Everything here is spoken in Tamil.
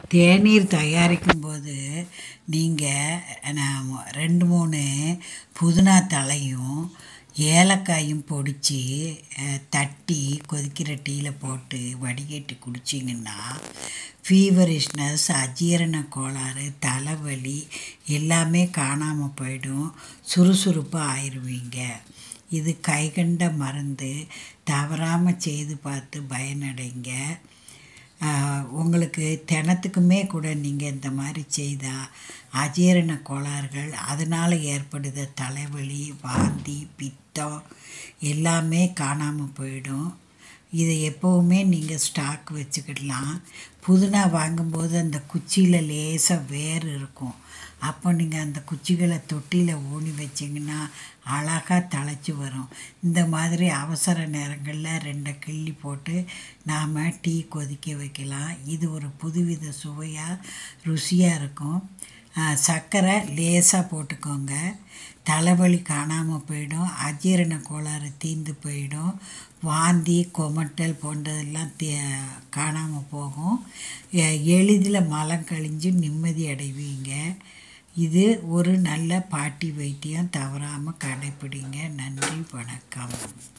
தேநீர் தயாரிக்கும் போது நீங்கள் நான் ரெண்டு மூணு புதினா தழையும் ஏலக்காயும் பொடித்து தட்டி கொதிக்கிற டீயில் போட்டு வடிகட்டி குடிச்சிங்கன்னா ஃபீவரிஷ்னஸ் அஜீரண கோளாறு தலைவலி எல்லாமே காணாமல் போயிடும் சுறுசுறுப்பாக ஆயிடுவீங்க இது கைகண்ட மருந்து தவறாமல் செய்து பார்த்து பயனடைங்க உங்களுக்கு தினத்துக்குமே கூட நீங்கள் இந்த மாதிரி செய்தால் அஜீரண கோளாறுகள் அதனால் ஏற்படுத தலைவலி வாந்தி பித்தம் எல்லாமே காணாமல் போயிடும் இதை எப்போவுமே நீங்கள் ஸ்டாக் வச்சுக்கிடலாம் புதினா வாங்கும்போது அந்த குச்சியில் லேசாக வேர் இருக்கும் அப்போ நீங்கள் அந்த குச்சிகளை தொட்டியில் ஊனி வச்சிங்கன்னா அழகாக தழைச்சி வரும் இந்த மாதிரி அவசர நேரங்களில் ரெண்டை கிள்ளி போட்டு நாம் டீ கொதிக்க வைக்கலாம் இது ஒரு புதுவித சுவையாக ருசியாக இருக்கும் சர்க்கரை லேசாக போட்டுக்கோங்க தலைவலி காணாமல் போயிடும் அஜீரண கோளாறு தீர்ந்து போயிடும் வாந்தி கொமட்டல் போன்றதெல்லாம் தே காணாமல் போகும் எளிதில் மலம் கழிஞ்சு நிம்மதி அடைவீங்க இது ஒரு நல்ல பாட்டி வைத்தியம் தவறாமல் கடைப்பிடிங்க நன்றி வணக்கம்